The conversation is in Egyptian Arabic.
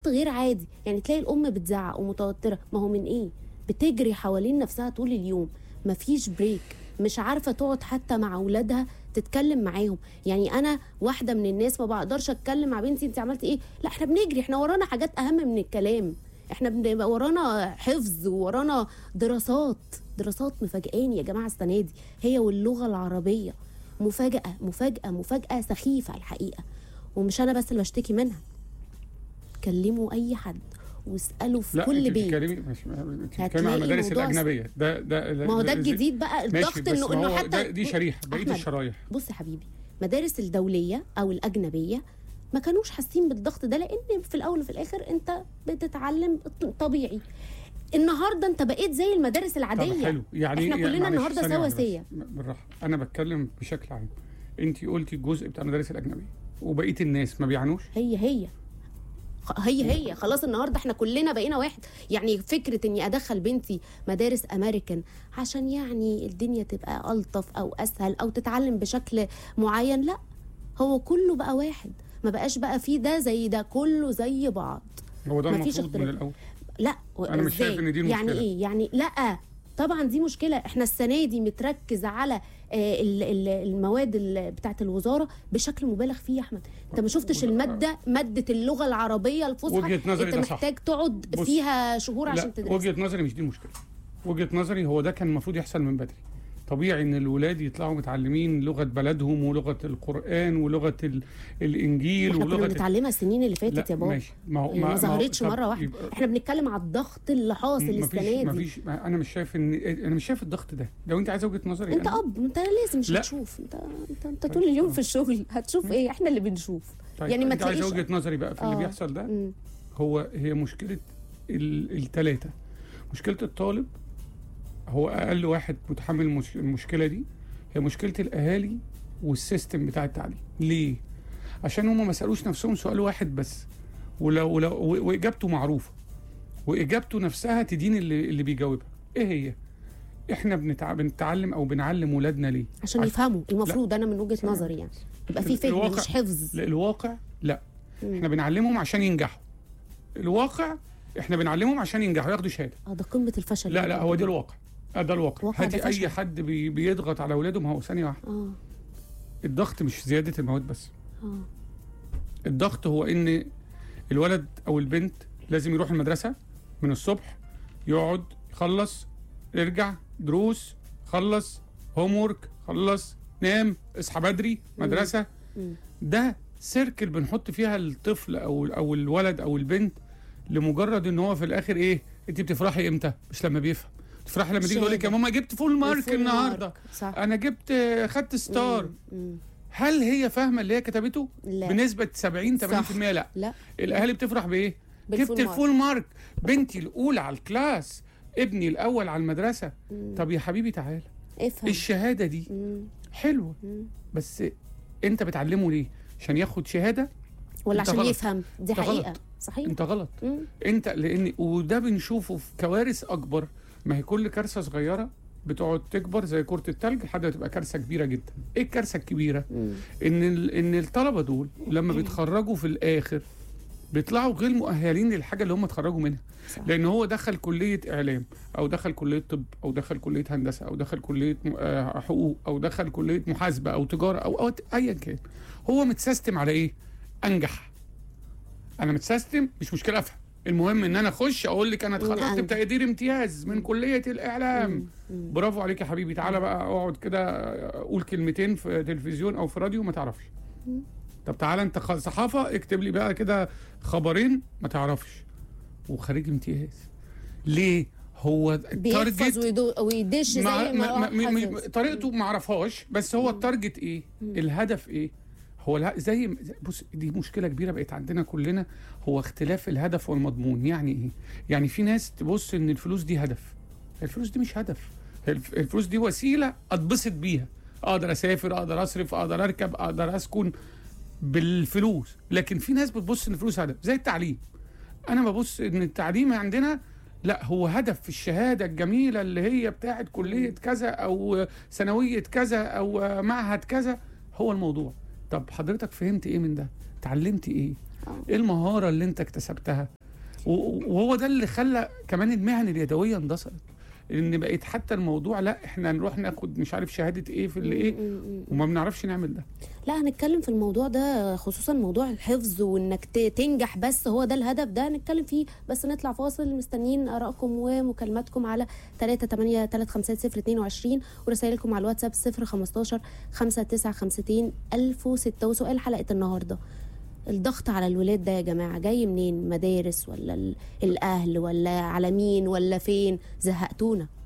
ضغط غير عادي يعني تلاقي الام بتزعق ومتوتره ما هو من ايه بتجري حوالين نفسها طول اليوم مفيش بريك مش عارفه تقعد حتى مع اولادها تتكلم معاهم يعني انا واحده من الناس ما بقدرش اتكلم مع بنتي انت عملتي ايه لا احنا بنجري احنا ورانا حاجات اهم من الكلام احنا بنبقى ورانا حفظ ورانا دراسات دراسات مفاجئاني يا جماعه السنه دي هي واللغه العربيه مفاجاه مفاجاه مفاجاه سخيفه الحقيقه ومش انا بس اللي بشتكي منها كلموا اي حد واسالوا في لا كل انت بيت بتتكلمي مش انت بتتكلمي هتلاقي عن المدارس الموضوع الاجنبيه ده ده ما هو ده زي- الجديد بقى ماشي الضغط بس انه ما انه هو حتى ده دي شريحه بقيه أحمد، الشرايح بص يا حبيبي مدارس الدوليه او الاجنبيه ما كانوش حاسين بالضغط ده لان في الاول وفي الاخر انت بتتعلم طبيعي النهارده انت بقيت زي المدارس العاديه طب حلو يعني احنا يعني كلنا معلش النهارده ثانية واحدة بس. سواسية. بالراحه انا بتكلم بشكل عام انت قلتي الجزء بتاع المدارس الاجنبيه وبقيه الناس ما بيعانوش هي هي خ- هي هي خلاص النهارده احنا كلنا بقينا واحد يعني فكره اني ادخل بنتي مدارس امريكان عشان يعني الدنيا تبقى الطف او اسهل او تتعلم بشكل معين لا هو كله بقى واحد ما بقاش بقى فيه ده زي ده كله زي بعض هو ده مفيش المفروض من اختلاف. الاول لا أنا مش شايف إزاي؟ إن دي المشكلة. يعني ايه يعني لا طبعا دي مشكله احنا السنه دي متركز على آه، ال- ال- المواد ال- بتاعه الوزاره بشكل مبالغ فيه يا احمد انت ما شفتش الماده ماده اللغه العربيه الفصحى وجهة نظري انت ده صح. محتاج تقعد بص، فيها شهور لا عشان تدرس وجهه نظري مش دي المشكله وجهه نظري هو ده كان المفروض يحصل من بدري طبيعي ان الولاد يطلعوا متعلمين لغه بلدهم ولغه القران ولغه ال... الانجيل احنا كنا ولغه بنتعلمها السنين اللي فاتت لا يا بابا ماشي ما هو يعني ما هو- ظهرتش طب مره واحده يبقى- احنا بنتكلم على الضغط اللي حاصل مفيش السنه دي مفيش ما انا مش شايف ان انا مش شايف الضغط ده لو انت عايز وجهه نظري انت أنا... اب انت لازم مش لا. هتشوف انت انت, انت طول اليوم في الشغل هتشوف ايه احنا اللي بنشوف طيب يعني ما انت عايز تلاقيش وجهه نظري بقى في اللي آه. بيحصل ده مم. هو هي مشكله الثلاثه مشكله الطالب هو اقل واحد متحمل المش- المشكله دي هي مشكله الاهالي والسيستم بتاع التعليم ليه عشان هم ما سالوش نفسهم سؤال واحد بس ولو ولو و- واجابته معروفه واجابته نفسها تدين اللي اللي بيجاوبها ايه هي احنا بنتع... بنتعلم او بنعلم ولادنا ليه عشان عش- يفهموا المفروض انا من وجهه ثانية نظري يعني يبقى في فهم الواقع- مش حفظ لا، الواقع لا مم. احنا بنعلمهم عشان ينجحوا الواقع احنا بنعلمهم عشان ينجحوا ياخدوا شهاده اه ده قمه الفشل لا لا هو ده الواقع آه ده الواقع الواقع ده هاتي فشل. اي حد بي بيضغط على اولاده ما هو ثانيه واحده اه الضغط مش زياده المواد بس اه الضغط هو ان الولد او البنت لازم يروح المدرسه من الصبح يقعد يخلص يرجع دروس خلص هوم وورك خلص نام اصحى بدري مدرسه مم. ده سيركل بنحط فيها الطفل او او الولد او البنت لمجرد ان هو في الاخر ايه انت بتفرحي امتى مش لما بيفهم تفرحي لما تيجي تقول لك يا شهادة. ماما جبت فول مارك الفول النهارده مارك، صح انا جبت خدت ستار مم. مم. هل هي فاهمه اللي هي كتبته لا بنسبه 70 80% صح. لا لا الاهالي بتفرح بايه بالفول جبت مارك. الفول مارك بنتي الاولى على الكلاس ابني الاول على المدرسه مم. طب يا حبيبي تعالى افهم الشهاده دي مم. حلوه مم. بس انت بتعلمه ليه عشان ياخد شهاده ولا انت عشان غلط. يفهم دي انت حقيقه غلط. صحيح انت غلط مم. انت لان وده بنشوفه في كوارث اكبر ما هي كل كارثه صغيره بتقعد تكبر زي كره التلج لحد ما تبقى كارثه كبيره جدا ايه الكارثه الكبيره مم. ان ال- ان الطلبه دول لما بيتخرجوا في الاخر بيطلعوا غير مؤهلين للحاجه اللي هم اتخرجوا منها صح. لان هو دخل كليه اعلام او دخل كليه طب او دخل كليه هندسه او دخل كليه م- آه، حقوق او دخل كليه محاسبه او تجاره او او ايا كان هو متسيستم على ايه انجح انا متسيستم مش مشكله افهم المهم ان انا اخش اقول لك انا اتخرجت أنجح. بتقدير امتياز من كليه الاعلام مم. مم. برافو عليك يا حبيبي تعالى بقى اقعد كده قول كلمتين في تلفزيون او في راديو ما تعرفش مم. طب تعالى انت خ- صحافه اكتب لي بقى كده خبرين ما تعرفش وخريج امتياز ليه هو بيحفظ التارجت ويدو- ويدش زي مع ما ما ما هو ما حافظ. طريقته ما اعرفهاش بس هو التارجت ايه الهدف ايه هو الها- زي بص دي مشكله كبيره بقت عندنا كلنا هو اختلاف الهدف والمضمون يعني ايه يعني في ناس تبص ان الفلوس دي هدف الفلوس دي مش هدف الف- الفلوس دي وسيله اتبسط بيها اقدر اسافر اقدر اصرف اقدر اركب اقدر اسكن بالفلوس لكن في ناس بتبص ان الفلوس هدف زي التعليم انا ببص ان التعليم عندنا لا هو هدف في الشهاده الجميله اللي هي بتاعت كليه كذا او ثانويه كذا او معهد كذا هو الموضوع طب حضرتك فهمت ايه من ده اتعلمت ايه ايه المهاره اللي انت اكتسبتها و- وهو ده اللي خلى كمان المهن اليدويه اندثرت ان بقيت حتى الموضوع لا احنا نروح ناخد مش عارف شهاده ايه في اللي ايه م- م- م. وما بنعرفش نعمل ده لا هنتكلم في الموضوع ده خصوصا موضوع الحفظ وانك ت- تنجح بس هو ده الهدف ده هنتكلم فيه بس نطلع فاصل مستنيين ارائكم ومكالماتكم على 3 8 3 5 0 22 ورسائلكم على الواتساب 0 15 5 9 52 1006 وسؤال حلقه النهارده الضغط على الولاد ده يا جماعه جاي منين مدارس ولا ال- الاهل ولا على مين ولا فين زهقتونا